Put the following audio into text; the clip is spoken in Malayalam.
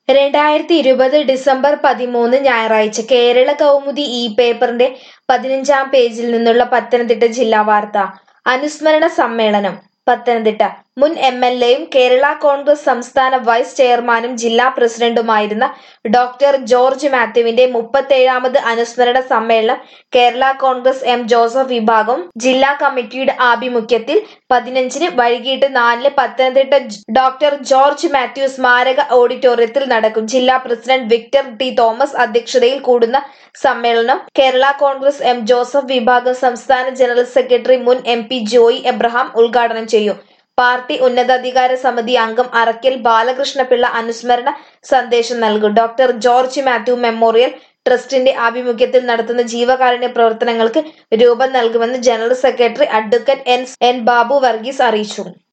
രണ്ടായിരത്തി ഇരുപത് ഡിസംബർ പതിമൂന്ന് ഞായറാഴ്ച കേരള കൗമുദി ഈ പേപ്പറിന്റെ പതിനഞ്ചാം പേജിൽ നിന്നുള്ള പത്തനംതിട്ട ജില്ലാ വാർത്ത അനുസ്മരണ സമ്മേളനം പത്തനംതിട്ട മുൻ എം എൽ എയും കേരള കോൺഗ്രസ് സംസ്ഥാന വൈസ് ചെയർമാനും ജില്ലാ പ്രസിഡന്റുമായിരുന്ന ഡോക്ടർ ജോർജ് മാത്യുവിന്റെ മുപ്പത്തേഴാമത് അനുസ്മരണ സമ്മേളനം കേരള കോൺഗ്രസ് എം ജോസഫ് വിഭാഗം ജില്ലാ കമ്മിറ്റിയുടെ ആഭിമുഖ്യത്തിൽ പതിനഞ്ചിന് വൈകിട്ട് നാലിന് പത്തനംതിട്ട ജ് ഡോക്ടർ ജോർജ് മാത്യു സ്മാരക ഓഡിറ്റോറിയത്തിൽ നടക്കും ജില്ലാ പ്രസിഡന്റ് വിക്ടർ ടി തോമസ് അധ്യക്ഷതയിൽ കൂടുന്ന സമ്മേളനം കേരള കോൺഗ്രസ് എം ജോസഫ് വിഭാഗം സംസ്ഥാന ജനറൽ സെക്രട്ടറി മുൻ എം പി ജോയി എബ്രഹാം ഉദ്ഘാടനം ചെയ്യും പാർട്ടി ഉന്നതാധികാര സമിതി അംഗം അറക്കൽ ബാലകൃഷ്ണപിള്ള അനുസ്മരണ സന്ദേശം നൽകും ഡോക്ടർ ജോർജ് മാത്യു മെമ്മോറിയൽ ട്രസ്റ്റിന്റെ ആഭിമുഖ്യത്തിൽ നടത്തുന്ന ജീവകാരുണ്യ പ്രവർത്തനങ്ങൾക്ക് രൂപം നൽകുമെന്ന് general secretary advocate N N Babu Varghese അറിയിച്ചു